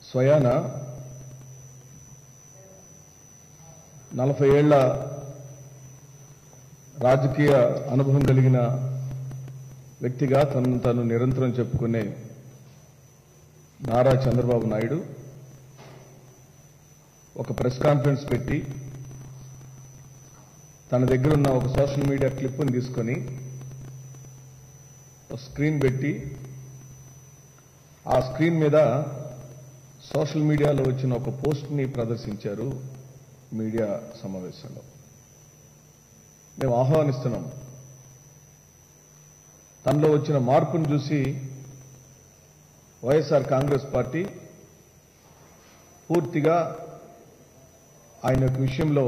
స్వయాన నలభై ఏళ్ల రాజకీయ అనుభవం కలిగిన వ్యక్తిగా తనను తను నిరంతరం చెప్పుకునే నారా చంద్రబాబు నాయుడు ఒక ప్రెస్ కాన్ఫరెన్స్ పెట్టి తన దగ్గర ఉన్న ఒక సోషల్ మీడియా క్లిప్ని తీసుకొని ఒక స్క్రీన్ పెట్టి ఆ స్క్రీన్ మీద సోషల్ మీడియాలో వచ్చిన ఒక పోస్ట్ని ప్రదర్శించారు మీడియా సమావేశంలో మేము ఆహ్వానిస్తున్నాం తనలో వచ్చిన మార్పును చూసి వైఎస్ఆర్ కాంగ్రెస్ పార్టీ పూర్తిగా ఆయన యొక్క విషయంలో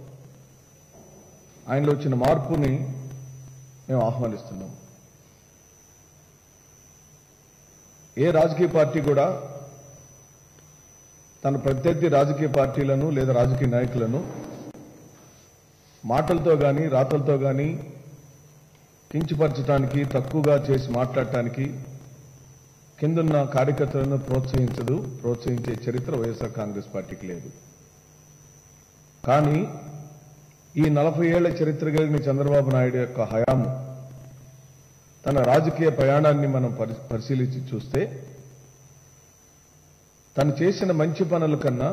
ఆయనలో వచ్చిన మార్పుని మేము ఆహ్వానిస్తున్నాం ఏ రాజకీయ పార్టీ కూడా తన ప్రత్యర్థి రాజకీయ పార్టీలను లేదా రాజకీయ నాయకులను మాటలతో కానీ రాతలతో కానీ కించపరచడానికి తక్కువగా చేసి మాట్లాడటానికి కిందున్న కార్యకర్తలను ప్రోత్సహించదు ప్రోత్సహించే చరిత్ర వైఎస్ఆర్ కాంగ్రెస్ పార్టీకి లేదు కానీ ఈ నలభై ఏళ్ల చరిత్ర కలిగిన చంద్రబాబు నాయుడు యొక్క హయాము తన రాజకీయ ప్రయాణాన్ని మనం పరి- పరిశీలించి చూస్తే తను చేసిన మంచి పనుల కన్నా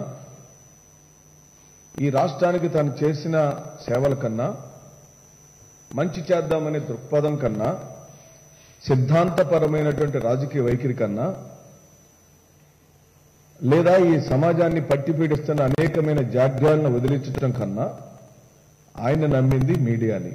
ఈ రాష్ట్రానికి తను చేసిన సేవల కన్నా మంచి చేద్దామనే దృక్పథం కన్నా సిద్ధాంతపరమైనటువంటి రాజకీయ వైఖరి కన్నా లేదా ఈ సమాజాన్ని పట్టిపీడిస్తున్న అనేకమైన జాడ్యాలను వదిలించడం కన్నా ఆయన నమ్మింది మీడియాని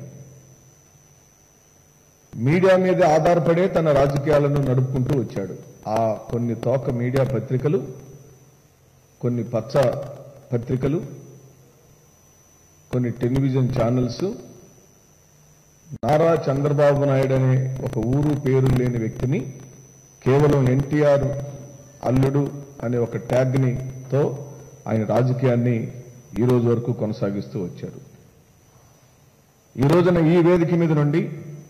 మీడియా మీద ఆధారపడే తన రాజకీయాలను నడుపుకుంటూ వచ్చాడు ఆ కొన్ని తోక మీడియా పత్రికలు కొన్ని పచ్చ పత్రికలు కొన్ని టెలివిజన్ ఛానల్స్ నారా చంద్రబాబు నాయుడు అనే ఒక ఊరు పేరు లేని వ్యక్తిని కేవలం ఎన్టీఆర్ అల్లుడు అనే ఒక ట్యాగ్ని తో ఆయన రాజకీయాన్ని ఈ రోజు వరకు కొనసాగిస్తూ వచ్చారు ఈ రోజున ఈ వేదిక మీద నుండి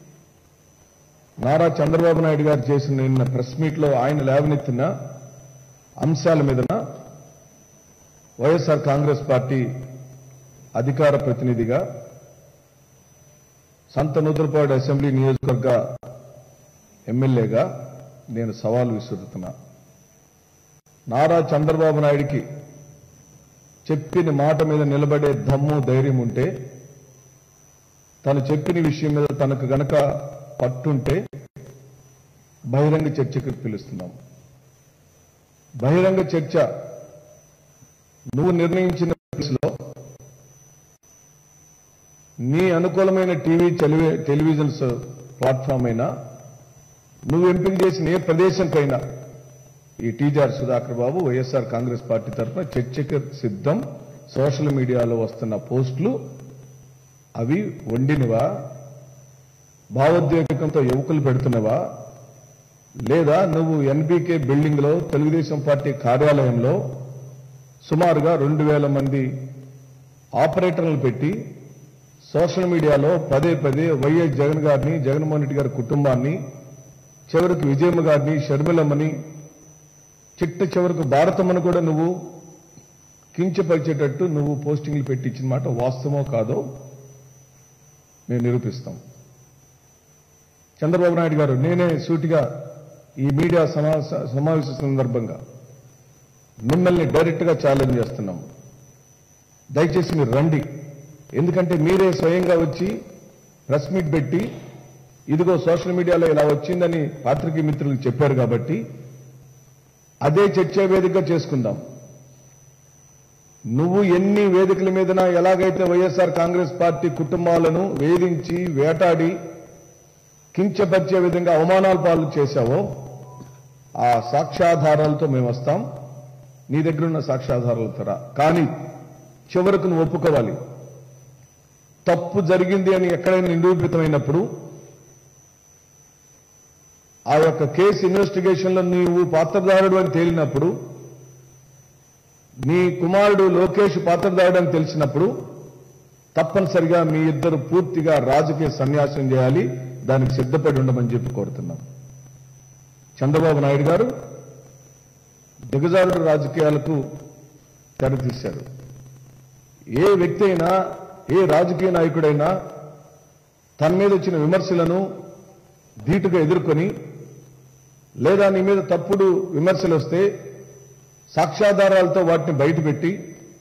నారా చంద్రబాబు నాయుడు గారు చేసిన నిన్న ప్రెస్ మీట్ లో ఆయన లేవనెత్తిన అంశాల మీదన వైఎస్ఆర్ కాంగ్రెస్ పార్టీ అధికార ప్రతినిధిగా సంత నూతలపాడు అసెంబ్లీ నియోజకవర్గ ఎమ్మెల్యేగా నేను సవాల్ విసురుతున్నా నారా చంద్రబాబు నాయుడికి చెప్పిన మాట మీద నిలబడే దమ్ము ధైర్యం ఉంటే తను చెప్పిన విషయం మీద తనకు గనక పట్టుంటే బహిరంగ చర్చకు పిలుస్తున్నాం బహిరంగ చర్చ నువ్వు నిర్ణయించిన ప్లేస్లో నీ అనుకూలమైన టీవీ టెలివి- టెలివిజన్స్ ప్లాట్ఫామ్ అయినా నువ్వు ఎంపిక చేసిన ఏ ప్రదేశంకైనా ఈ టీజార్ Sudhakar Babu Y S R Congress party తరఫున చర్చకు సిద్ధం సోషల్ మీడియాలో వస్తున్న పోస్టులు అవి వండినవా భావోద్వేగంతో యువకులు పెడుతున్నవా లేదా నువ్వు ఎన్బీకే బిల్డింగ్ లో తెలుగుదేశం పార్టీ కార్యాలయంలో సుమారుగా రెండు వేల మంది ఆపరేటర్లు పెట్టి సోషల్ మీడియాలో పదే పదే వైఎస్ జగన్ గారిని జగన్మోహన్ రెడ్డి గారి కుటుంబాన్ని చివరికి విజయమ్మ గారిని షర్మిలమ్మని చిట్ట చివరికి భారతమ్మను కూడా నువ్వు కించపరిచేటట్టు నువ్వు పోస్టింగ్లు పెట్టించిన మాట వాస్తవమో కాదో మేము నిరూపిస్తాం చంద్రబాబు నాయుడు గారు నేనే సూటిగా ఈ మీడియా సమావేశ సమావేశ సందర్భంగా మిమ్మల్ని డైరెక్ట్ గా ఛాలెంజ్ చేస్తున్నాం దయచేసి మీరు రండి ఎందుకంటే మీరే స్వయంగా వచ్చి ప్రెస్ మీట్ పెట్టి ఇదిగో సోషల్ మీడియాలో ఇలా వచ్చిందని పాత్రికేయ మిత్రులకు చెప్పారు కాబట్టి అదే చర్చా వేదికగా చేసుకుందాం నువ్వు ఎన్ని వేదికల మీదన ఎలాగైతే వైఎస్ఆర్ కాంగ్రెస్ పార్టీ కుటుంబాలను వేధించి వేటాడి కించపరిచే విధంగా అవమానాల పాలు చేశావో ఆ సాక్ష్యాధారాలతో మేము వస్తాం నీ దగ్గర ఉన్న సాక్ష్యాధారాలతో రా కానీ చివరకు నువ్వు ఒప్పుకోవాలి తప్పు జరిగింది అని ఎక్కడైనా నిరూపితమైనప్పుడు ఆ యొక్క కేసు ఇన్వెస్టిగేషన్ లో నీవు పాత్రదారుడు అని తేలినప్పుడు నీ కుమారుడు లోకేష్ పాత్రదారుడు అని తెలిసినప్పుడు తప్పనిసరిగా మీ ఇద్దరు పూర్తిగా రాజకీయ సన్యాసం చేయాలి దానికి సిద్ధపడి ఉండమని చెప్పి కోరుతున్నాం చంద్రబాబు నాయుడు గారు దిగజారుడు రాజకీయాలకు తెరతీశారు ఏ వ్యక్తి అయినా ఏ రాజకీయ నాయకుడైనా తన మీద వచ్చిన విమర్శలను ధీటుగా ఎదుర్కొని లేదా నీ మీద తప్పుడు విమర్శలు వస్తే సాక్ష్యాధారాలతో వాటిని బయటపెట్టి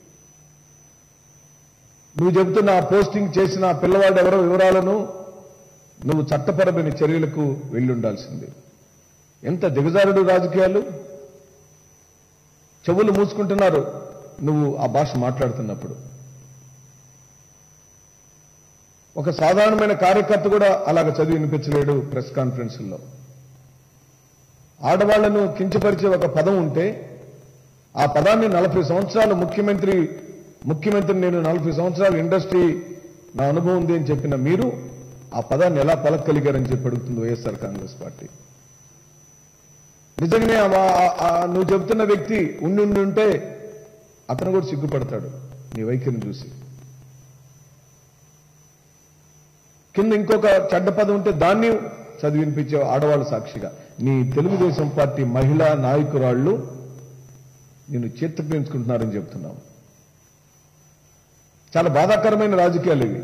నువ్వు చెబుతున్న ఆ పోస్టింగ్ చేసిన ఆ పిల్లవాడు ఎవరో వివరాలను నువ్వు చట్టపరమైన చర్యలకు వెళ్ళి ఉండాల్సింది ఎంత దిగజారుడు రాజకీయాలు చెవులు మూసుకుంటున్నారు నువ్వు ఆ భాష మాట్లాడుతున్నప్పుడు ఒక సాధారణమైన కార్యకర్త కూడా అలాగ చదివి వినిపించలేడు ప్రెస్ కాన్ఫరెన్సుల్లో ఆడవాళ్లను కించపరిచే ఒక పదం ఉంటే ఆ పదాన్ని నలభై సంవత్సరాలు ముఖ్యమంత్రి ముఖ్యమంత్రి నేను నలభై సంవత్సరాలు ఇండస్ట్రీ నా అనుభవం ఉంది అని చెప్పిన మీరు ఆ పదాన్ని ఎలా పలకగలిగారని చెప్పి అడుగుతుంది వైఎస్ఆర్ కాంగ్రెస్ పార్టీ నిజంగానే ఆ- ఆ- ఆ నువ్వు చెబుతున్న వ్యక్తి ఉండి ఉండి ఉంటే అతను కూడా సిగ్గుపడతాడు నీ వైఖరిని చూసి కింద ఇంకొక చెడ్డ పదం ఉంటే దాన్ని చదివి వినిపించే ఆడవాళ్ళ సాక్షిగా నీ తెలుగుదేశం పార్టీ మహిళా నాయకురాళ్ళు నిన్ను చేత్తపించుకుంటున్నారని చెప్తున్నావు చాలా బాధాకరమైన రాజకీయాలు ఇవి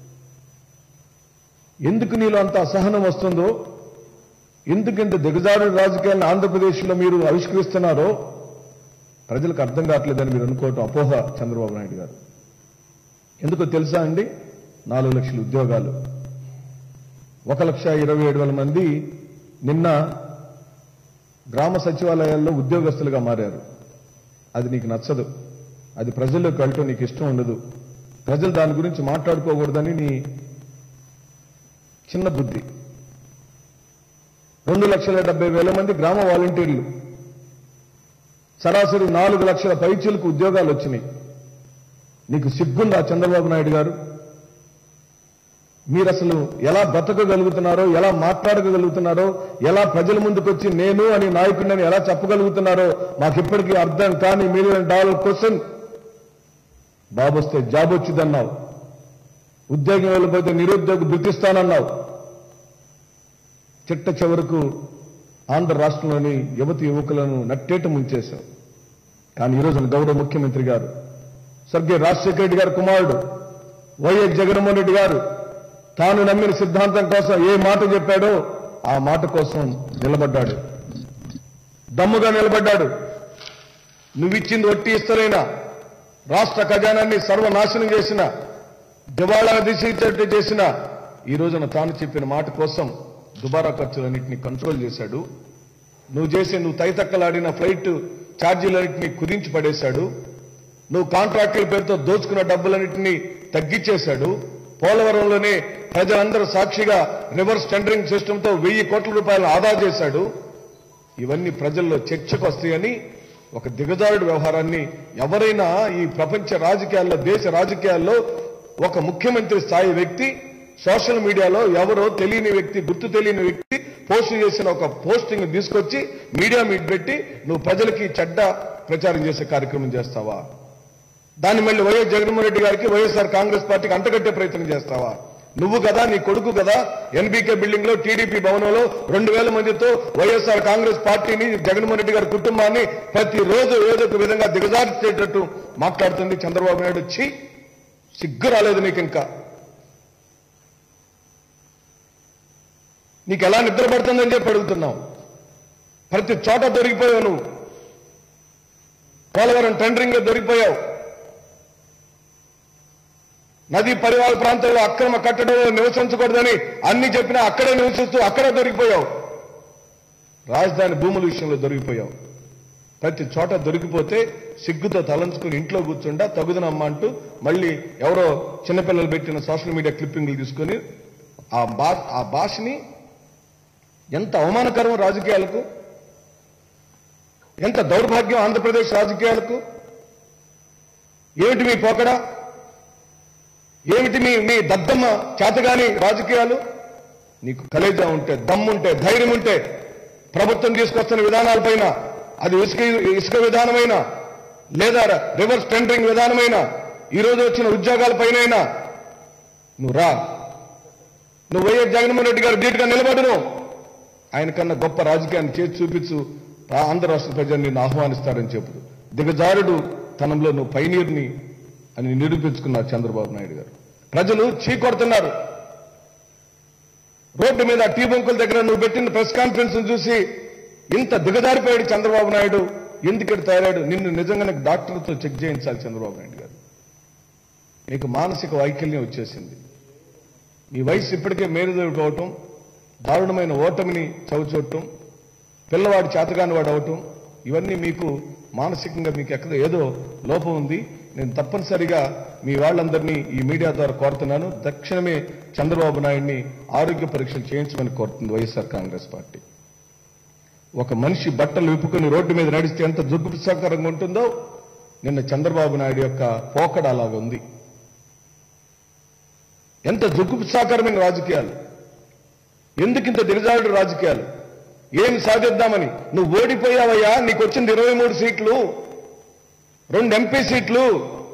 ఎందుకు నీలో అంత అసహనం వస్తుందో ఎందుకు ఇంత దిగజారు రాజకీయాలను ఆంధ్రప్రదేశ్లో మీరు ఆవిష్కరిస్తున్నారో ప్రజలకు అర్థం కావట్లేదని మీరు అనుకోవటం అపోహ చంద్రబాబు నాయుడు గారు ఎందుకో తెలుసా అండి నాలుగు లక్షల ఉద్యోగాలు ఒక లక్ష ఇరవై ఏడు వేల మంది నిన్న గ్రామ సచివాలయాల్లో ఉద్యోగస్తులుగా మారారు అది నీకు నచ్చదు అది ప్రజల్లోకి వెళ్ళటం నీకు ఇష్టం ఉండదు ప్రజలు దాని గురించి మాట్లాడుకోకూడదని నీ చిన్న బుద్ధి రెండు లక్షల డెబ్బై వేల మంది గ్రామ వాలంటీర్లు సరాసరి నాలుగు లక్షల పైచీలకు ఉద్యోగాలు వచ్చినాయి నీకు సిగ్గుందా చంద్రబాబు నాయుడు గారు మీరు అసలు ఎలా బ్రతకగలుగుతున్నారో ఎలా మాట్లాడగలుగుతున్నారో ఎలా ప్రజల ముందుకు వచ్చి నేను అని నాయకుడిని ఎలా చెప్పగలుగుతున్నారో మాకు ఇప్పటికీ అర్థం కాని మిలియన్ డాలర్ క్వశ్చన్ బాబు వస్తే జాబ్ వచ్చిందన్నావు ఉద్యోగం వెళ్ళిపోతే నిరుద్యోగ గుర్తిస్తానన్నావు చిట్ట చివరకు ఆంధ్ర రాష్ట్రంలోని యువతి యువకులను నట్టేట ముంచేశావు కానీ ఈరోజు గౌరవ ముఖ్యమంత్రి గారు స్వర్గీయ రాజశేఖర రెడ్డి గారి కుమారుడు వైఎస్ జగన్మోహన్ రెడ్డి గారు తాను నమ్మిన సిద్ధాంతం కోసం ఏ మాట చెప్పాడో ఆ మాట కోసం నిలబడ్డాడు దమ్ముగా నిలబడ్డాడు నువ్విచ్చింది వట్టి ఇస్తలేనా రాష్ట్ర ఖజానాన్ని సర్వనాశనం చేసిన దివాళా దిశించేట్టు చేసిన ఈ రోజున తాను చెప్పిన మాట కోసం దుబారా ఖర్చులన్నింటినీ కంట్రోల్ చేశాడు నువ్వు చేసే నువ్వు తైతక్కలాడిన ఫ్లైట్ ఛార్జీలన్నింటినీ కుదించి పడేశాడు నువ్వు కాంట్రాక్టుల పేరుతో దోచుకున్న డబ్బులన్నింటినీ తగ్గించేశాడు పోలవరంలోనే ప్రజలందరూ సాక్షిగా రివర్స్ టెండరింగ్ సిస్టంతో వెయ్యి కోట్ల రూపాయలు ఆదా చేశాడు ఇవన్నీ ప్రజల్లో చర్చకు వస్తాయని ఒక దిగజారుడు వ్యవహారాన్ని ఎవరైనా ఈ ప్రపంచ రాజకీయాల్లో దేశ రాజకీయాల్లో ఒక ముఖ్యమంత్రి స్థాయి వ్యక్తి సోషల్ మీడియాలో ఎవరో తెలియని వ్యక్తి గుర్తు తెలియని వ్యక్తి పోస్ట్ చేసిన ఒక పోస్టింగ్ తీసుకొచ్చి మీడియా మీట్ పెట్టి నువ్వు ప్రజలకి చెడ్డ ప్రచారం చేసే కార్యక్రమం చేస్తావా దాన్ని మళ్ళీ వైఎస్ జగన్మోహన్ రెడ్డి గారికి వైఎస్ఆర్ కాంగ్రెస్ పార్టీకి అంటగట్టే ప్రయత్నం చేస్తావా నువ్వు కదా నీ కొడుకు కదా ఎన్బీకే బిల్డింగ్ లో టీడీపీ భవనంలో రెండు వేల మందితో వైఎస్ఆర్ కాంగ్రెస్ పార్టీని జగన్మోహన్ రెడ్డి గారి కుటుంబాన్ని ప్రతిరోజు ఏదో ఒక విధంగా దిగజార్చేటట్టు మాట్లాడుతుంది చంద్రబాబు నాయుడు వచ్చి సిగ్గు రాలేదు నీకు ఇంకా నీకు ఎలా నిద్ర పడుతుందని చెప్పి అడుగుతున్నావు ప్రతి చోట దొరికిపోయావు నువ్వు పోలవరం టెండరింగ్ లో దొరికిపోయావు నదీ పరివాహక ప్రాంతంలో అక్రమ కట్టడంలో నివసించకూడదని అన్ని చెప్పినా అక్కడే నివసిస్తూ అక్కడే దొరికిపోయావు రాజధాని భూముల విషయంలో దొరికిపోయావు ప్రతి చోట దొరికిపోతే సిగ్గుతో తలంచుకుని ఇంట్లో కూర్చుండా తగుదనమ్మ అంటూ మళ్ళీ ఎవరో చిన్నపిల్లలు పెట్టిన సోషల్ మీడియా క్లిప్పింగ్లు తీసుకొని ఆ భా ఆ భాషని ఎంత అవమానకరం రాజకీయాలకు ఎంత దౌర్భాగ్యం ఆంధ్రప్రదేశ్ రాజకీయాలకు ఏమిటి మీ పోకడా ఏమిటి మీ మీ దద్దమ్మ చేతగాని రాజకీయాలు నీకు కలేజా ఉంటే దమ్ముంటే ధైర్యం ఉంటే ప్రభుత్వం తీసుకొస్తున్న విధానాలపైన అది ఇసుక ఇసుక విధానమైన లేదా రివర్స్ టెండరింగ్ విధానమైన ఈ రోజు వచ్చిన ఉద్యోగాలపైనైనా నువ్వు రా నువ్వు వైఎస్ జగన్మోహన్ రెడ్డి గారు ధీటుగా నిలబడును ఆయన కన్నా గొప్ప రాజకీయాన్ని చేసి చూపించు ఆంధ్ర రాష్ట్ర ప్రజలు నిన్ను ఆహ్వానిస్తారని చెప్పు దిగజారుడు తనంలో నువ్వు పైనీర్ని అని నిరూపించుకున్నారు చంద్రబాబు నాయుడు గారు ప్రజలు చీకొడుతున్నారు రోడ్డు మీద టీ బంకుల దగ్గర నువ్వు పెట్టిన ప్రెస్ కాన్ఫరెన్స్ చూసి ఇంత దిగజారిపోయాడు చంద్రబాబు నాయుడు ఎందుకు తయారాడు నిన్ను నిజంగానే డాక్టర్తో చెక్ చేయించాలి చంద్రబాబు నాయుడు గారు నీకు మానసిక వైకల్యం వచ్చేసింది నీ వయసు ఇప్పటికే మేలుదోడుకోవటం దారుణమైన ఓటమిని చవిచూడటం పిల్లవాడు చేతగాని వాడు అవటం ఇవన్నీ మీకు మానసికంగా మీకు ఎక్కడ ఏదో లోపం ఉంది నేను తప్పనిసరిగా మీ వాళ్ళందరినీ ఈ మీడియా ద్వారా కోరుతున్నాను తక్షణమే చంద్రబాబు నాయుడిని ఆరోగ్య పరీక్షలు చేయించమని కోరుతుంది వైఎస్ఆర్ కాంగ్రెస్ పార్టీ ఒక మనిషి బట్టలు విప్పుకొని రోడ్డు మీద నడిస్తే ఎంత దుర్గుప్సకరంగా ఉంటుందో నిన్న చంద్రబాబు నాయుడు యొక్క పోకడ అలాగా ఉంది ఎంత దుర్గుప్సాకరమైన రాజకీయాలు ఎందుకింత దిగజారుడు రాజకీయాలు ఏమి సాధిద్దామని నువ్వు ఓడిపోయావయ్యా నీకు వచ్చింది ఇరవై మూడు సీట్లు రెండు ఎంపీ సీట్లు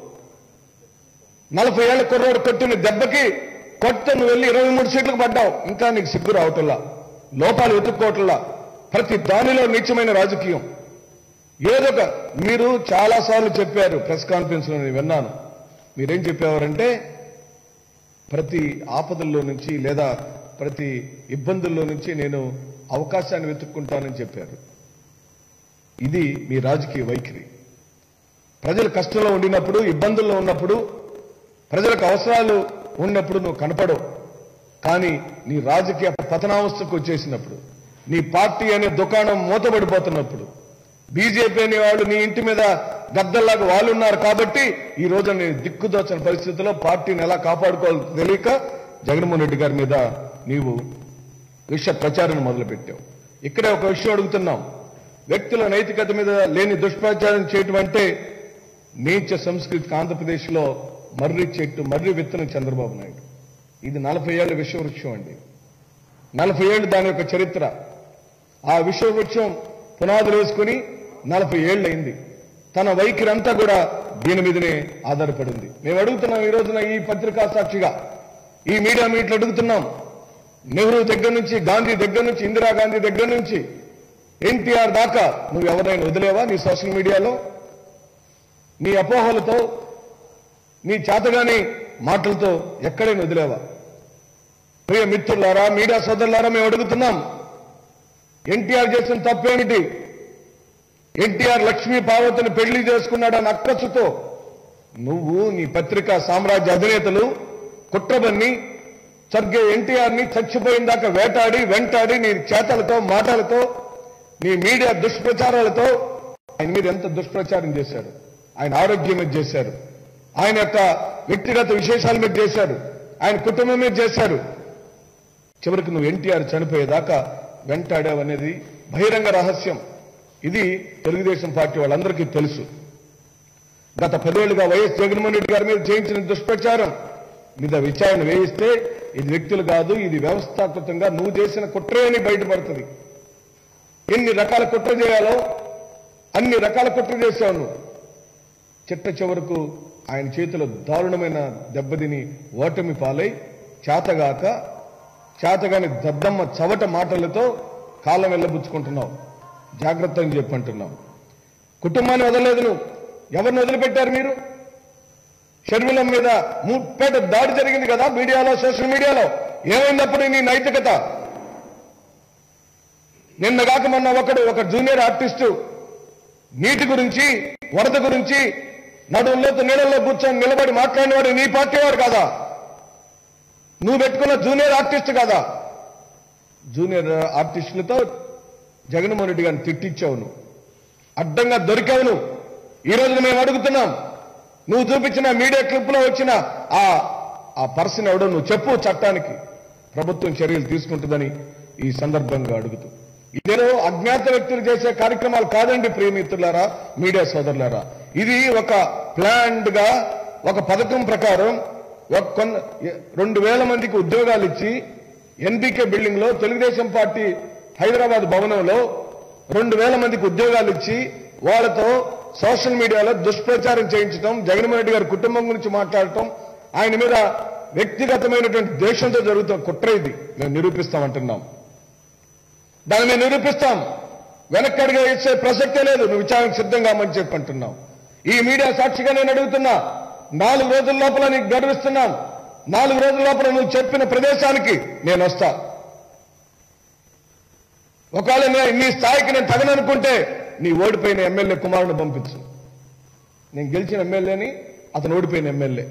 నలభై ఏళ్ల కుర్రోడు కొట్టిన దెబ్బకి కొట్ట నువ్వు వెళ్ళి ఇరవై మూడు సీట్లకు పడ్డావు ఇంకా నీకు సిగ్గు రావటంలా లోపాలు వెతుక్కోవటంలా ప్రతి దానిలో నీచమైన రాజకీయం ఏదొక మీరు చాలా సార్లు చెప్పారు ప్రెస్ కాన్ఫరెన్స్ లో నేను విన్నాను మీరేం చెప్పేవారంటే ప్రతి ఆపదల్లో నుంచి లేదా ప్రతి ఇబ్బందుల్లో నుంచి నేను అవకాశాన్ని వెతుక్కుంటానని చెప్పారు ఇది మీ రాజకీయ వైఖరి ప్రజలు కష్టంలో ఉండినప్పుడు ఇబ్బందుల్లో ఉన్నప్పుడు ప్రజలకు అవసరాలు ఉన్నప్పుడు నువ్వు కనపడవు కానీ నీ రాజకీయ పతనావస్థకు వచ్చేసినప్పుడు నీ పార్టీ అనే దుకాణం మూతబడిపోతున్నప్పుడు బీజేపీ అనే వాళ్ళు నీ ఇంటి మీద గద్దల్లాగా వాళ్ళు ఉన్నారు కాబట్టి ఈ రోజు నేను దిక్కుదోచన పరిస్థితిలో పార్టీని ఎలా కాపాడుకోవాలో తెలియక జగన్మోహన్ రెడ్డి గారి మీద నీవు విష ప్రచారం మొదలుపెట్టావు ఇక్కడే ఒక విషయం అడుగుతున్నాం వ్యక్తుల నైతికత మీద లేని దుష్ప్రచారం చేయటం అంటే నీచ సంస్కృతికి ఆంధ్రప్రదేశ్లో మర్రి చెట్టు మర్రి విత్తనం చంద్రబాబు నాయుడు ఇది నలభై ఏళ్ల విషవృక్షం అండి నలభై ఏళ్ళు దాని యొక్క చరిత్ర ఆ విషవృక్షం పునాదులు వేసుకుని నలభై ఏళ్ళు అయింది తన వైఖరి అంతా కూడా దీని మీదనే ఆధారపడింది మేము అడుగుతున్నాం ఈ రోజున ఈ పత్రికా సాక్షిగా ఈ మీడియా మీట్లు అడుగుతున్నాం నెహ్రూ దగ్గర నుంచి గాంధీ దగ్గర నుంచి ఇందిరాగాంధీ దగ్గర నుంచి ఎన్టీఆర్ దాకా నువ్వు ఎవరైనా వదిలేవా నీ సోషల్ మీడియాలో నీ అపోహలతో నీ చేతగాని మాటలతో ఎక్కడైనా వదిలేవా ప్రియ మిత్రులారా మీడియా సోదరులారా మేము అడుగుతున్నాం ఎన్టీఆర్ చేసిన తప్పేమిటి ఎన్టీఆర్ లక్ష్మీ పార్వతిని పెళ్లి చేసుకున్నాడని అక్కసుతో నువ్వు నీ పత్రికా సామ్రాజ్య అధినేతలు కుట్రబన్ని స్వర్గీయ ఎన్టీఆర్ ని చచ్చిపోయిన దాకా వేటాడి వెంటాడి నీ చేతలతో మాటలతో నీ మీడియా దుష్ప్రచారాలతో ఆయన మీద ఎంత దుష్ప్రచారం చేశాడు ఆయన ఆరోగ్యం మీద చేశారు ఆయన యొక్క వ్యక్తిగత విశేషాల మీద చేశారు ఆయన కుటుంబం మీద చేశారు చివరికి నువ్వు ఎన్టీఆర్ చనిపోయేదాకా వెంటాడావనేది బహిరంగ రహస్యం ఇది తెలుగుదేశం పార్టీ వాళ్ళందరికీ తెలుసు గత పదేళ్లుగా వైఎస్ జగన్మోహన్ రెడ్డి గారి మీద చేయించిన దుష్ప్రచారం మీద విచారణ వేయిస్తే ఇది వ్యక్తులు కాదు ఇది వ్యవస్థాకృతంగా నువ్వు చేసిన కుట్రే అని బయటపడుతుంది ఎన్ని రకాల కుట్ర చేయాలో అన్ని రకాల కుట్ర చేశావు నువ్వు చిట్ట చివరకు ఆయన చేతిలో దారుణమైన దెబ్బతిని ఓటమి పాలై చేతగాక చేతగాని దద్దమ్మ చవట మాటలతో కాలం వెళ్ళబుచ్చుకుంటున్నావు జాగ్రత్త అని చెప్పంటున్నావు కుటుంబాన్ని వదలలేదు నువ్వు ఎవరిని వదిలిపెట్టారు మీరు షర్మిలం మీద ముప్పేట దాడి జరిగింది కదా మీడియాలో సోషల్ మీడియాలో ఏమైనప్పుడు నీ నైతికత నిన్న కాక మొన్న ఒకడు ఒక జూనియర్ ఆర్టిస్టు నీటి గురించి వరద గురించి నడువుల్లో నీళ్ళల్లో కూర్చొని నిలబడి మాట్లాడినవాడు నీ పార్టీ వాడు కాదా నువ్వు పెట్టుకున్న జూనియర్ ఆర్టిస్ట్ కాదా జూనియర్ ఆర్టిస్టులతో జగన్మోహన్ రెడ్డి గారిని తిట్టించావు నువ్వు అడ్డంగా దొరికావు నువ్వు ఈ రోజున మేము అడుగుతున్నాం నువ్వు చూపించిన మీడియా క్లిప్ లో వచ్చిన ఆ ఆ పర్సన్ ఎవడో నువ్వు చెప్పు చట్టానికి ప్రభుత్వం చర్యలు తీసుకుంటుందని ఈ సందర్భంగా అడుగుతూ ఇదేదో అజ్ఞాత వ్యక్తులు చేసే కార్యక్రమాలు కాదండి ప్రియమిత్రులారా మీడియా సోదరులారా ఇది ఒక ప్లాన్డ్ గా ఒక పథకం ప్రకారం ఒక కొన్న రెండు వేల మందికి ఉద్యోగాలు ఇచ్చి ఎన్బికే బిల్డింగ్ లో తెలుగుదేశం పార్టీ హైదరాబాద్ భవనంలో రెండు వేల మందికి ఉద్యోగాలు ఇచ్చి వాళ్ళతో సోషల్ మీడియాలో దుష్ప్రచారం చేయించడం జగన్మోహన్ రెడ్డి గారి కుటుంబం గురించి మాట్లాడటం ఆయన మీద వ్యక్తిగతమైనటువంటి దేశంతో జరుగుతున్న కుట్ర ఇది మేము నిరూపిస్తామంటున్నాం దాన్ని మేము నిరూపిస్తాం వెనక్కడిగా ఇచ్చే ప్రసక్తే లేదు నువ్వు విచారణకు సిద్ధంగా మని చెప్పి అంటున్నావు ఈ మీడియా సాక్షిగా నేను అడుగుతున్నా నాలుగు రోజుల లోపల నీకు గర్విస్తున్నాను నాలుగు రోజుల లోపల నువ్వు చెప్పిన ప్రదేశానికి నేను వస్తా ఒకవేళ నే- నీ స్థాయికి నేను తగననుకుంటే నీ ఓడిపోయిన ఎమ్మెల్యే కుమారుని పంపించు నేను గెలిచిన ఎమ్మెల్యేని అతను ఓడిపోయిన ఎమ్మెల్యే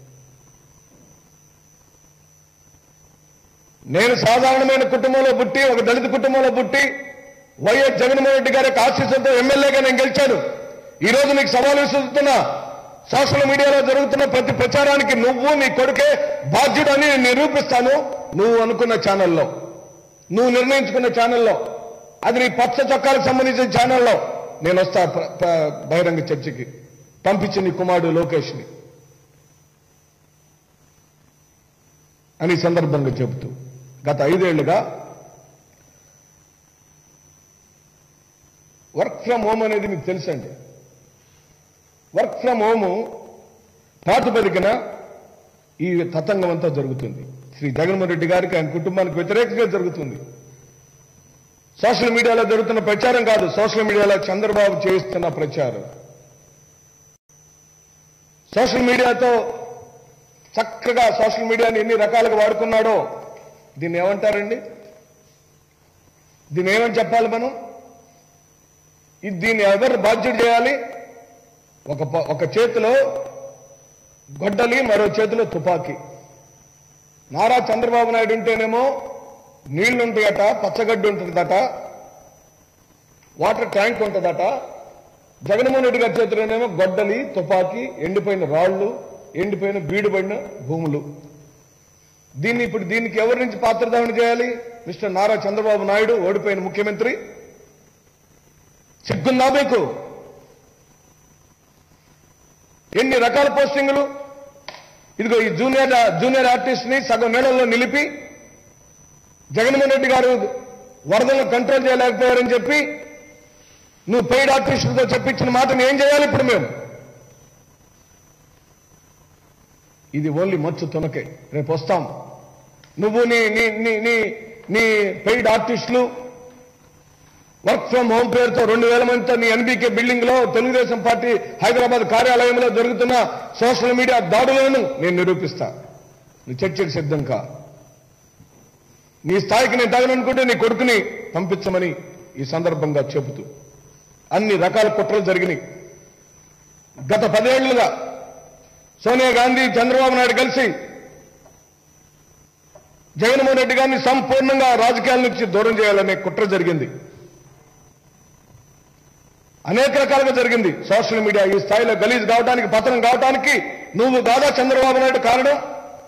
నేను సాధారణమైన కుటుంబంలో పుట్టి ఒక దళిత కుటుంబంలో పుట్టి వైఎస్ జగన్మోహన్ రెడ్డి గారి యొక్క ఆశీస్సులతో ఎమ్మెల్యేగా నేను గెలిచాను ఈ రోజు నీకు సవాలు విసురుతున్నా సోషల్ మీడియాలో జరుగుతున్న ప్రతి ప్రచారానికి నువ్వు నీ కొడుకే బాధ్యుడని నేను నిరూపిస్తాను నువ్వు అనుకున్న ఛానల్లో నువ్వు నిర్ణయించుకున్న ఛానల్లో అది నీ పచ్చ చొక్కాలకు సంబంధించిన ఛానల్లో నేను వస్తా ప్ర- ప్ర- బహిరంగ చర్చకి పంపించి నీ కుమారుడు లోకేష్ని అని ఈ సందర్భంగా చెబుతూ గత ఐదేళ్లుగా వర్క్ ఫ్రమ్ హోమ్ అనేది మీకు తెలుసండి వర్క్ ఫ్రమ్ హోమ్ ప్రాతిపదికన ఈ తతంగం అంతా జరుగుతుంది శ్రీ జగన్మోహన్ రెడ్డి గారికి ఆయన కుటుంబానికి వ్యతిరేకంగా జరుగుతుంది సోషల్ మీడియాలో జరుగుతున్న ప్రచారం కాదు సోషల్ మీడియాలో చంద్రబాబు చేయిస్తున్న ప్రచారం సోషల్ మీడియాతో చక్కగా సోషల్ మీడియాని ఎన్ని రకాలుగా వాడుకున్నాడో దీన్ని ఏమంటారండి దీన్ని ఏమని చెప్పాలి మనం ఇది దీన్ని ఎవరు బాధ్యుడు చేయాలి ఒక ప- ఒక చేతిలో గొడ్డలి మరో చేతిలో తుపాకీ నారా చంద్రబాబు నాయుడు ఉంటేనేమో నీళ్లుంటాయట పచ్చగడ్డి ఉంటుందట వాటర్ ట్యాంక్ ఉంటుందట జగన్మోహన్ రెడ్డి గారి చేతిలోనేమో గొడ్డలి తుపాకీ ఎండిపోయిన రాళ్లు ఎండిపోయిన బీడుపడిన భూములు దీన్ని ఇప్పుడు దీనికి ఎవరి నుంచి పాత్రదావణ చేయాలి మిస్టర్ నారా చంద్రబాబు నాయుడు ఓడిపోయిన ముఖ్యమంత్రి సిగ్గుందా మీకు ఎన్ని రకాల పోస్టింగులు ఇదిగో ఈ జూనియర్ జూనియర్ ఆర్టిస్ట్ ని సగం నీళ్ళల్లో నిలిపి జగన్మోహన్ రెడ్డి గారు వరదలను కంట్రోల్ చేయలేకపోయారని చెప్పి నువ్వు పెయిడ్ ఆర్టిస్టులతో చెప్పించిన మాటను ఏం చేయాలి ఇప్పుడు మేము ఇది ఓన్లీ మచ్చు తునకే రేపు వస్తాం నువ్వు నీ నీ నీ నీ నీ పెయిడ్ ఆర్టిస్టులు వర్క్ ఫ్రం హోమ్ పేరుతో రెండు వేల మందితో నీ ఎన్బీకే బిల్డింగ్ లో తెలుగుదేశం పార్టీ హైదరాబాద్ కార్యాలయంలో జరుగుతున్న సోషల్ మీడియా దాడులను నేను నిరూపిస్తా నువ్వు చర్చకు సిద్ధం కా నీ స్థాయికి నేను తగలనుకుంటే నీ కొడుకుని పంపించమని ఈ సందర్భంగా చెబుతూ అన్ని రకాల కుట్రలు జరిగినాయి గత పదేళ్లుగా సోనియా గాంధీ చంద్రబాబు నాయుడు కలిసి జగన్మోహన్ రెడ్డి గారిని సంపూర్ణంగా రాజకీయాల నుంచి దూరం చేయాలనే కుట్ర జరిగింది అనేక రకాలుగా జరిగింది సోషల్ మీడియా ఈ స్థాయిలో గలీజ్ కావడానికి పతనం కావడానికి నువ్వు దాదా చంద్రబాబు నాయుడు కారణం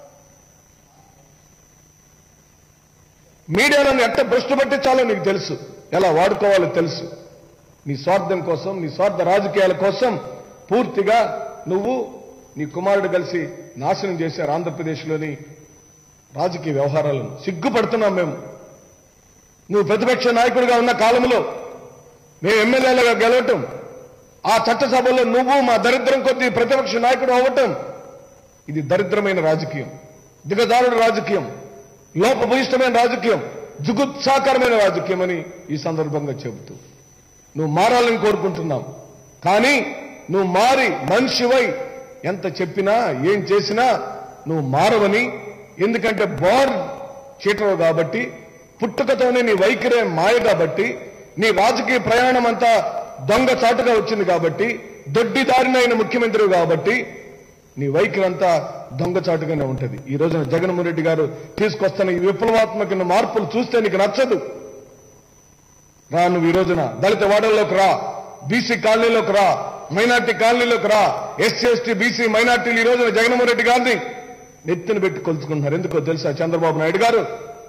మీడియాలను ఎట్ట భ్రష్టు పట్టించాలో నీకు తెలుసు ఎలా వాడుకోవాలో తెలుసు నీ స్వార్థం కోసం నీ స్వార్థ రాజకీయాల కోసం పూర్తిగా నువ్వు నీ కుమారుడు కలిసి నాశనం చేశారు ఆంధ్రప్రదేశ్లోని రాజకీయ వ్యవహారాలను సిగ్గుపడుతున్నాం మేము నువ్వు ప్రతిపక్ష నాయకుడిగా ఉన్న కాలంలో మేము ఎమ్మెల్యేలుగా గెలవటం ఆ చట్టసభలో నువ్వు మా దరిద్రం కొద్ది ప్రతిపక్ష నాయకుడు అవ్వటం ఇది దరిద్రమైన రాజకీయం దిగజారుడు రాజకీయం లోపభూయిష్టమైన రాజకీయం జుగుత్సాకరమైన రాజకీయం అని ఈ సందర్భంగా చెబుతూ నువ్వు మారాలని కోరుకుంటున్నాం కానీ నువ్వు మారి మనిషివై ఎంత చెప్పినా ఏం చేసినా నువ్వు మారవని ఎందుకంటే బార్ చీటరు కాబట్టి పుట్టుకతోనే నీ వైఖరే మాయ కాబట్టి నీ రాజకీయ ప్రయాణం అంతా దొంగ చాటుగా వచ్చింది కాబట్టి దొడ్డిదారినైన ముఖ్యమంత్రి కాబట్టి నీ వైఖరి అంతా దొంగచాటుగానే ఉంటది ఈ రోజున జగన్మోహన్ రెడ్డి గారు తీసుకొస్తున్న ఈ విప్లవాత్మక మార్పులు చూస్తే నీకు నచ్చదు రా నువ్వు ఈ రోజున దళిత వాడల్లోకి రా బీసీ కాలనీలోకి రా మైనార్టీ కాలనీలోకి రా ఎస్సీ ఎస్టీ బీసీ మైనార్టీలు ఈ రోజున జగన్మోహన్ రెడ్డి గారిని నెత్తిన పెట్టి కొలుచుకుంటున్నారు ఎందుకో తెలుసా చంద్రబాబు నాయుడు గారు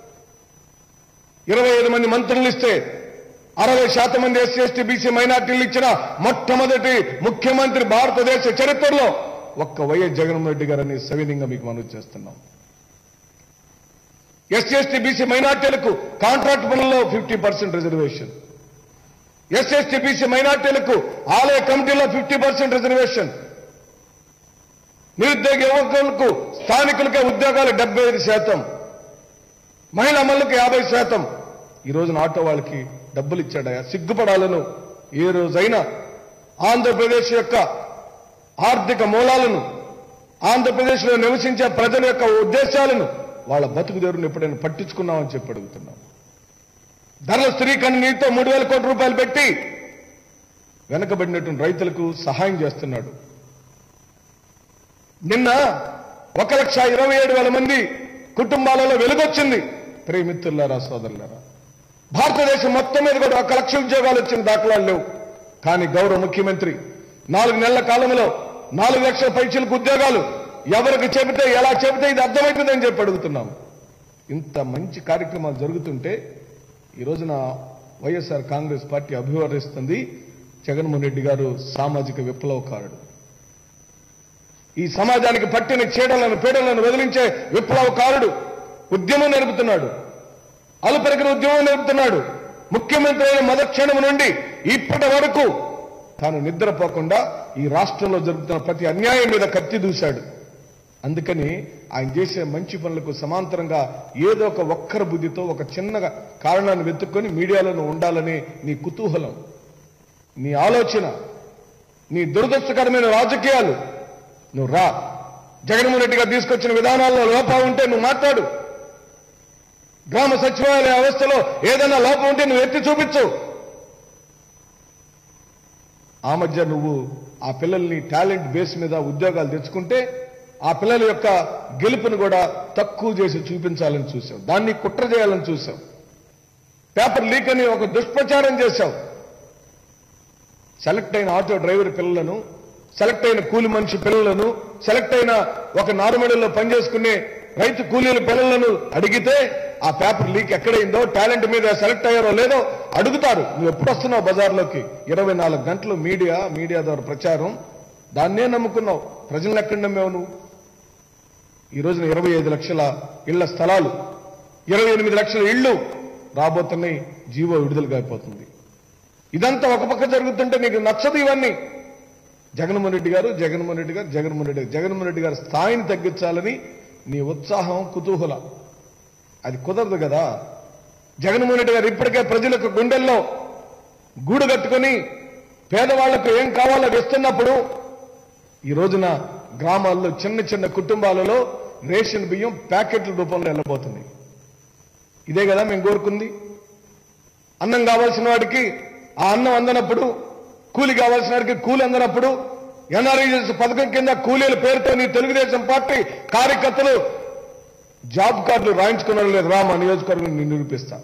ఇరవై ఐదు మంది మంత్రులు ఇస్తే అరవై శాతం మంది ఎస్సీ ఎస్టీ బీసీ మైనార్టీలు ఇచ్చిన మొట్టమొదటి ముఖ్యమంత్రి భారతదేశ చరిత్రలో ఒక్క వైఎస్ జగన్మోహన్ రెడ్డి గారని సవినీయంగా మీకు మనవి చేస్తున్నాం ఎస్సీ ఎస్టీ బీసీ మైనార్టీలకు కాంట్రాక్ట్ పనుల్లో fifty percent reservation SC ST BC మైనార్టీలకు ఆలయ కమిటీలో ఫిఫ్టీ పర్సెంట్ రిజర్వేషన్ నిరుద్యోగ యువకులకు స్థానికులకే ఉద్యోగాలు డెబ్బై ఐదు శాతం మహిళా అమలుకు యాభై శాతం ఈ రోజున ఆటో వాళ్ళకి డబ్బులు ఇచ్చాడయా సిగ్గుపడాలను ఏ రోజైనా ఆంధ్రప్రదేశ్ యొక్క ఆర్థిక మూలాలను ఆంధ్రప్రదేశ్లో నివసించే ప్రజల యొక్క ఉద్దేశాలను వాళ్ళ బతుకుదేరుని ఎప్పుడైనా పట్టించుకున్నామని చెప్పి అడుగుతున్నాం ధరల స్థిరీకరణ నీటితో మూడు వేల కోట్ల రూపాయలు పెట్టి వెనకబడినటువంటి రైతులకు సహాయం చేస్తున్నాడు నిన్న ఒక లక్ష ఇరవై ఏడు వేల మంది కుటుంబాలలో వెలుగొచ్చింది ప్రేమిత్రులారా సోదరులారా భారతదేశం మొత్తం మీద కూడా ఒక లక్ష ఉద్యోగాలు వచ్చిన దాఖలాలు లేవు కానీ గౌరవ ముఖ్యమంత్రి నాలుగు నెలల కాలంలో నాలుగు లక్షల పైచలకు ఉద్యోగాలు ఎవరికి చెబితే ఎలా చెబితే ఇది అర్థమవుతుందని చెప్పి అడుగుతున్నాం ఇంత మంచి కార్యక్రమాలు జరుగుతుంటే ఈ రోజున వైఎస్ఆర్ కాంగ్రెస్ పార్టీ అభివర్ణిస్తుంది జగన్మోహన్ రెడ్డి గారు సామాజిక విప్లవకారుడు ఈ సమాజానికి పట్టిన చీడలను పీడలను వదిలించే విప్లవకారుడు ఉద్యమం నడుపుతున్నాడు అలుపెరగిన ఉద్యమం నడుపుతున్నాడు ముఖ్యమంత్రి అయిన మదక్షణం నుండి ఇప్పటి వరకు తాను నిద్రపోకుండా ఈ రాష్ట్రంలో జరుగుతున్న ప్రతి అన్యాయం మీద కత్తి దూశాడు అందుకని ఆయన చేసే మంచి పనులకు సమాంతరంగా ఏదో ఒక ఒక్కర బుద్ధితో ఒక చిన్న కారణాన్ని వెతుక్కొని మీడియాలో ఉండాలని నీ కుతూహలం నీ ఆలోచన నీ దురదృష్టకరమైన రాజకీయాలు నువ్వు రా జగన్మోహన్ రెడ్డి గారు తీసుకొచ్చిన విధానాల్లో లోపం ఉంటే నువ్వు మాట్లాడు గ్రామ సచివాలయ వ్యవస్థలో ఏదైనా లోపం ఉంటే నువ్వు ఎత్తి చూపించు ఆ మధ్య నువ్వు ఆ పిల్లల్ని టాలెంట్ బేస్ మీద ఉద్యోగాలు తెచ్చుకుంటే ఆ పిల్లల యొక్క గెలుపును కూడా తక్కువ చేసి చూపించాలని చూసావు దాన్ని కుట్ర చేయాలని చూసావు పేపర్ లీక్ అని ఒక దుష్ప్రచారం చేశావు సెలెక్ట్ అయిన ఆటో డ్రైవర్ పిల్లలను సెలెక్ట్ అయిన కూలి మనిషి పిల్లలను సెలెక్ట్ అయిన ఒక నారుమడిలో పనిచేసుకునే రైతు కూలీల పిల్లలను అడిగితే ఆ పేపర్ లీక్ ఎక్కడైందో టాలెంట్ మీద సెలెక్ట్ అయ్యారో లేదో అడుగుతారు నువ్వు ఎప్పుడు వస్తున్నావు బజార్లోకి ఇరవై నాలుగు గంటలు మీడియా మీడియా ద్వారా ప్రచారం దాన్నే నమ్ముకున్నావు ప్రజలను ఎక్కడ నమ్మావు నువ్వు ఈ రోజున ఇరవై ఐదు లక్షల ఇళ్ల స్థలాలు ఇరవై ఎనిమిది లక్షల ఇళ్లు రాబోతున్నాయి జీవో విడుదలగా అయిపోతుంది ఇదంతా ఒక పక్క జరుగుతుంటే నీకు నచ్చదు ఇవన్నీ జగన్మోహన్ రెడ్డి గారు జగన్మోహన్ రెడ్డి గారు జగన్మోహన్ రెడ్డి గారు జగన్మోహన్ రెడ్డి గారి స్థాయిని తగ్గించాలని నీ ఉత్సాహం కుతూహల అది కుదరదు కదా జగన్మోహన్ రెడ్డి గారు ఇప్పటికే ప్రజలకు గుండెల్లో గూడు కట్టుకొని పేదవాళ్లకు ఏం కావాలో అది ఇస్తున్నప్పుడు ఈ రోజున గ్రామాల్లో చిన్న చిన్న కుటుంబాలలో రేషన్ బియ్యం ప్యాకెట్ల రూపంలో వెళ్ళబోతుంది ఇదే కదా మేము కోరుకుంది అన్నం కావాల్సిన వాడికి ఆ అన్నం అందనప్పుడు కూలి కావాల్సిన వాడికి కూలి అందనప్పుడు ఎన్ఆర్ఈఎస్ పథకం కింద కూలీల పేరుతో నీ తెలుగుదేశం పార్టీ కార్యకర్తలు జాబ్ కార్డులు రాయించుకున్నారు లేదు రామా నియోజకవర్గం నేను నిరూపిస్తా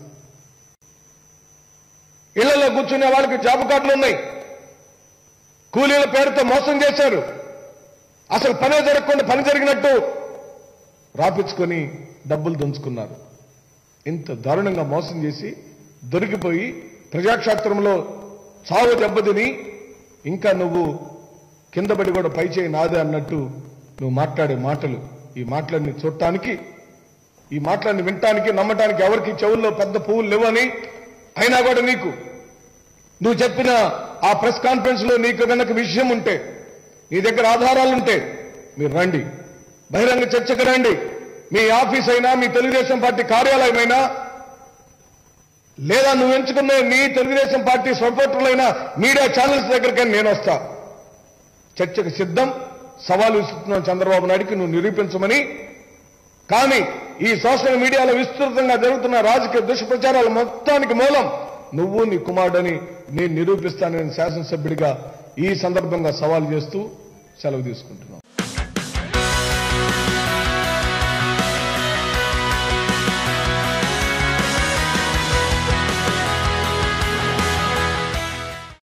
ఇళ్లలో కూర్చునే వాళ్ళకి జాబ్ కార్డులు ఉన్నాయి కూలీల పేరుతో మోసం చేశారు అసలు పనే జరగకుండా పని జరిగినట్టు రాపించుకొని డబ్బులు దంచుకున్నారు ఇంత దారుణంగా మోసం చేసి దొరికిపోయి ప్రజాక్షేత్రంలో చావు దెబ్బతిని ఇంకా నువ్వు కింద పడి కూడా పై చేయి నాదే అన్నట్టు నువ్వు మాట్లాడే మాటలు ఈ మాటలన్నీ చూడటానికి ఈ మాటలన్నీ వినటానికి నమ్మటానికి ఎవరికి చెవుల్లో పెద్ద పువ్వులు లేవని అయినా కూడా నీకు నువ్వు చెప్పిన ఆ ప్రెస్ కాన్ఫరెన్స్ లో నీకు కనుక విషయం ఉంటే నీ దగ్గర ఆధారాలుంటే మీరు రండి బహిరంగ చర్చకు రండి మీ ఆఫీస్ అయినా మీ తెలుగుదేశం పార్టీ కార్యాలయం అయినా లేదా నువ్వు ఎంచుకున్న నీ తెలుగుదేశం పార్టీ సపోర్టర్లైన మీడియా ఛానల్స్ దగ్గరికి నేను వస్తా చర్చకు సిద్ధం సవాలు విసురుతున్నాం చంద్రబాబు నాయుడికి నువ్వు నిరూపించమని కానీ ఈ సోషల్ మీడియాలో విస్తృతంగా జరుగుతున్న రాజకీయ దుష్ప్రచారాల మొత్తానికి మూలం నువ్వు నీ కుమారుడని నేను నిరూపిస్తానని శాసనసభ్యుడిగా ఈ సందర్భంగా సవాల్ చేస్తూ సెలవు తీసుకుంటున్నాం